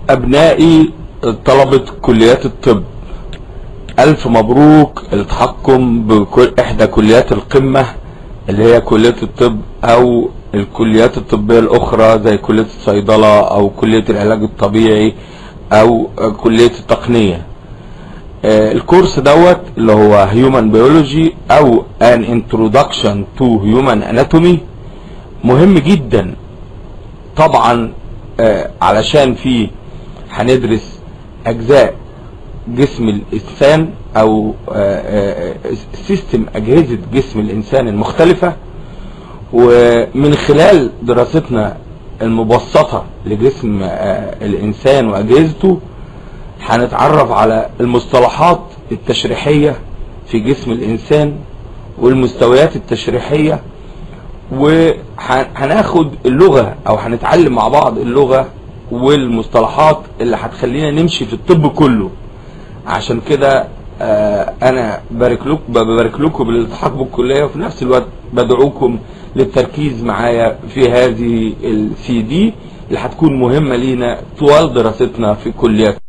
أبنائي طلبة كليات الطب ألف مبروك التحقكم بكل إحدى كليات القمة اللي هي كلية الطب أو الكليات الطبية الأخرى زي كلية الصيدلة أو كلية العلاج الطبيعي أو كلية التقنية آه، الكورس دوت اللي هو Human Biology أو An Introduction to Human Anatomy مهم جدا طبعا آه، علشان فيه هندرس اجزاء جسم الانسان او آه، آه، سيستم اجهزة جسم الانسان المختلفة ومن خلال دراستنا المبسطة لجسم آه، الانسان واجهزته هنتعرف على المصطلحات التشريحية في جسم الانسان والمستويات التشريحية وهناخد اللغة او هنتعلم مع بعض اللغة والمصطلحات اللي هتخلينا نمشي في الطب كله عشان كده آه، انا بارك لكم ببارك لكم بالالتحاق بالكليه وفي نفس الوقت بدعوكم للتركيز معايا في هذه السي دي اللي هتكون مهمه لينا طوال دراستنا في كليات